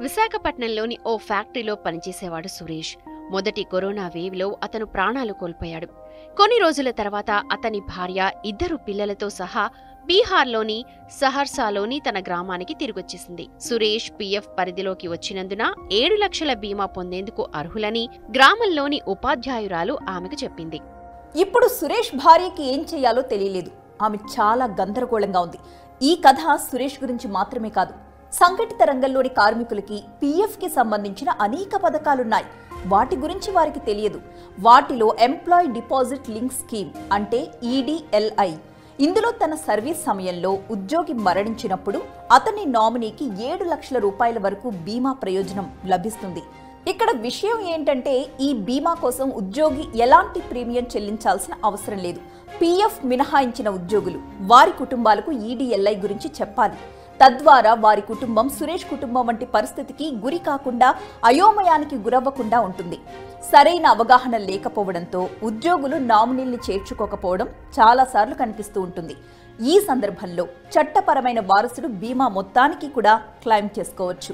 విశాఖపట్నంలోని ఓ ఫ్యాక్టరీలో పనిచేసేవాడు సురేష్ మొదటి కరోనా వేవ్లో అతను ప్రాణాలు కోల్పోయాడు కొన్ని రోజుల తర్వాత అతని భార్య ఇద్దరు పిల్లలతో సహా బీహార్లోని సహర్సాలోని తన గ్రామానికి తిరిగొచ్చేసింది సురేష్ పీఎఫ్ పరిధిలోకి వచ్చినందున ఏడు లక్షల బీమా పొందేందుకు అర్హులని గ్రామంలోని ఉపాధ్యాయురాలు ఆమెకు చెప్పింది ఇప్పుడు సురేష్ భార్యకి ఏం చేయాలో తెలియలేదు ఆమె చాలా గందరగోళంగా ఉంది ఈ కథ సురేష్ గురించి మాత్రమే కాదు సంఘటిత రంగంలోని కార్మికులకి పీఎఫ్ కి సంబంధించిన అనేక పథకాలున్నాయి వాటి గురించి వారికి తెలియదు వాటిలో ఎంప్లాయ్ డిపాజిట్ లింక్ స్కీమ్ అంటే ఈడిఎల్ఐ ఇందులో తన సర్వీస్ సమయంలో ఉద్యోగి మరణించినప్పుడు అతని నామినీకి ఏడు లక్షల రూపాయల వరకు బీమా ప్రయోజనం లభిస్తుంది ఇక్కడ విషయం ఏంటంటే ఈ బీమా కోసం ఉద్యోగి ఎలాంటి ప్రీమియం చెల్లించాల్సిన అవసరం లేదు పీఎఫ్ మినహాయించిన ఉద్యోగులు వారి కుటుంబాలకు ఈడీఎల్ఐ గురించి చెప్పాలి తద్వారా వారి కుటుంబం సురేష్ కుటుంబం వంటి పరిస్థితికి గురి కాకుండా అయోమయానికి గురవ్వకుండా ఉంటుంది సరైన అవగాహన లేకపోవడంతో ఉద్యోగులు నామినీల్ని చేర్చుకోకపోవడం చాలాసార్లు కనిపిస్తూ ఉంటుంది ఈ సందర్భంలో చట్టపరమైన వారసుడు బీమా మొత్తానికి కూడా క్లెయిమ్ చేసుకోవచ్చు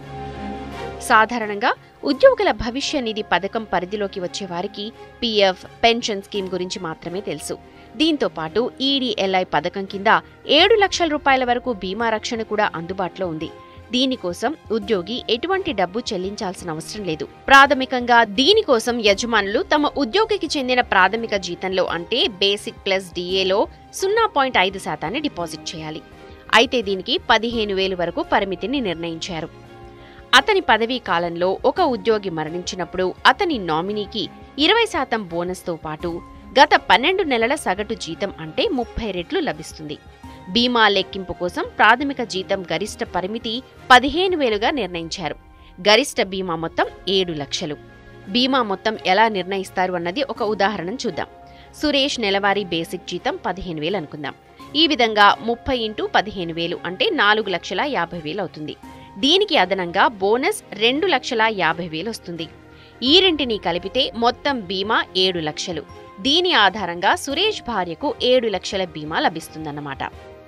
సాధారణంగా ఉద్యోగుల భవిష్య నిధి పథకం పరిధిలోకి వచ్చే వారికి పీఎఫ్ పెన్షన్ స్కీమ్ గురించి మాత్రమే తెలుసు దీంతో పాటు ఈడీఎల్ఐ పథకం కింద ఏడు లక్షల రూపాయల వరకు బీమా రక్షణ కూడా అందుబాటులో ఉంది దీనికోసం ఉద్యోగి ఎటువంటి డబ్బు చెల్లించాల్సిన అవసరం లేదు ప్రాథమికంగా దీనికోసం యజమానులు తమ ఉద్యోగికి చెందిన ప్రాథమిక జీతంలో అంటే బేసిక్ ప్లస్ డిఏలో సున్నా పాయింట్ ఐదు శాతాన్ని డిపాజిట్ చేయాలి అయితే దీనికి పదిహేను వేలు వరకు పరిమితిని నిర్ణయించారు అతని పదవీ కాలంలో ఒక ఉద్యోగి మరణించినప్పుడు అతని నామినీకి ఇరవై శాతం బోనస్తో పాటు గత పన్నెండు నెలల సగటు జీతం అంటే ముప్పై రెట్లు లభిస్తుంది బీమా లెక్కింపు కోసం ప్రాథమిక జీతం గరిష్ట పరిమితి పదిహేను వేలుగా నిర్ణయించారు గరిష్ట బీమా మొత్తం ఏడు లక్షలు బీమా మొత్తం ఎలా నిర్ణయిస్తారు అన్నది ఒక ఉదాహరణ చూద్దాం సురేష్ నెలవారీ బేసిక్ జీతం పదిహేను వేలు అనుకుందాం ఈ విధంగా ముప్పై ఇంటూ పదిహేను వేలు అంటే నాలుగు లక్షల యాభై వేలు అవుతుంది దీనికి అదనంగా బోనస్ రెండు లక్షల యాభై వేలు వస్తుంది ఈ రెంటిని కలిపితే మొత్తం బీమా ఏడు లక్షలు దీని ఆధారంగా సురేష్ భార్యకు ఏడు లక్షల బీమా లభిస్తుందన్నమాట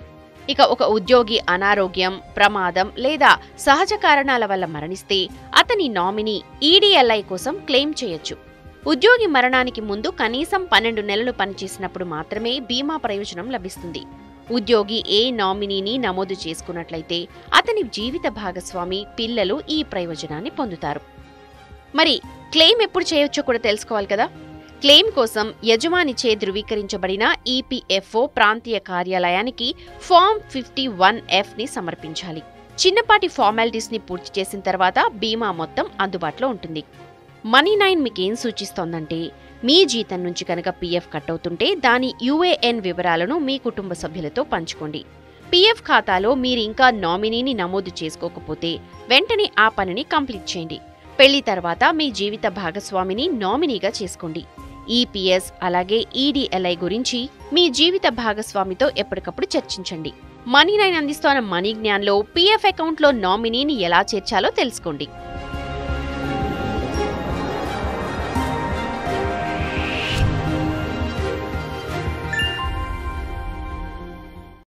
ఇక ఒక ఉద్యోగి అనారోగ్యం ప్రమాదం లేదా సహజ కారణాల వల్ల మరణిస్తే అతని నామినీ ఈడీఎల్ఐ కోసం క్లెయిమ్ చేయొచ్చు ఉద్యోగి మరణానికి ముందు కనీసం పన్నెండు నెలలు పనిచేసినప్పుడు మాత్రమే బీమా ప్రయోజనం లభిస్తుంది ఉద్యోగి ఏ నామినీని నమోదు చేసుకున్నట్లయితే అతని జీవిత భాగస్వామి పిల్లలు ఈ ప్రయోజనాన్ని పొందుతారు మరి క్లెయిమ్ ఎప్పుడు చేయొచ్చో కూడా తెలుసుకోవాలి కదా క్లెయిమ్ కోసం యజమానిచే ధృవీకరించబడిన ఈపీఎఫ్ఓ ప్రాంతీయ కార్యాలయానికి ఫామ్ ఫిఫ్టీ వన్ ఎఫ్ ని సమర్పించాలి చిన్నపాటి ఫార్మాలిటీస్ ని పూర్తి చేసిన తర్వాత బీమా మొత్తం అందుబాటులో ఉంటుంది మనీ నైన్ మీకేం సూచిస్తోందంటే మీ జీతం నుంచి కనుక పీఎఫ్ కట్ అవుతుంటే దాని యుఏఎన్ వివరాలను మీ కుటుంబ సభ్యులతో పంచుకోండి పీఎఫ్ ఖాతాలో మీరు ఇంకా నామినీని నమోదు చేసుకోకపోతే వెంటనే ఆ పనిని కంప్లీట్ చేయండి పెళ్లి తర్వాత మీ జీవిత భాగస్వామిని నామినీగా చేసుకోండి ఈపీఎస్ అలాగే ఈడీఎల్ఐ గురించి మీ జీవిత భాగస్వామితో ఎప్పటికప్పుడు చర్చించండి మనీ నైన్ అందిస్తున్న మనీ జ్ఞాన్లో పీఎఫ్ అకౌంట్లో నామినీని ఎలా చేర్చాలో తెలుసుకోండి